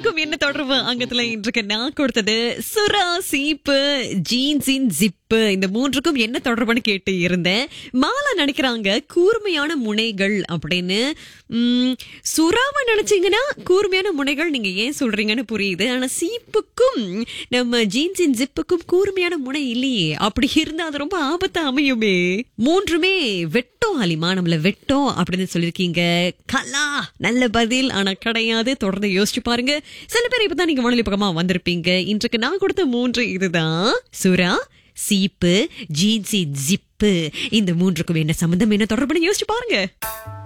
மூன்றுக்கும் என்ன தொடர்பு அங்கத்துல இன்றைக்கு நான் கொடுத்தது சுறா சீப்பு ஜீன்ஸின் ஜிப்பு இந்த மூன்றுக்கும் என்ன தொடர்புன்னு கேட்டு இருந்தேன் மாலா நினைக்கிறாங்க கூர்மையான முனைகள் அப்படின்னு உம், சுறாவை நினைச்சீங்கன்னா கூர்மையான முனைகள் நீங்க ஏன் சொல்றீங்கன்னு புரியுது ஆனா சீப்புக்கும் நம்ம ஜீன்ஸின் ஜிப்புக்கும் கூர்மையான முனை இல்லையே அப்படி இருந்தா அது ரொம்ப ஆபத்தா அமையுமே மூன்றுமே வெட்டும் அலிமா நம்மள வெட்டும் அப்படின்னு சொல்லியிருக்கீங்க கலா நல்ல பதில் ஆனா கிடையாது தொடர்ந்து யோசிச்சு பாருங்க சில பேர் இப்பதான் நீங்க வானொலி பக்கமா வந்திருப்பீங்க இன்றைக்கு நான் கொடுத்த மூன்று இதுதான் சுறா சீப்பு ஜீன்ஸின் ஜிப்பு இந்த மூன்றுக்கும் என்ன சம்பந்தம் என்ன தொடர்புன்னு யோசிச்சு பாருங்க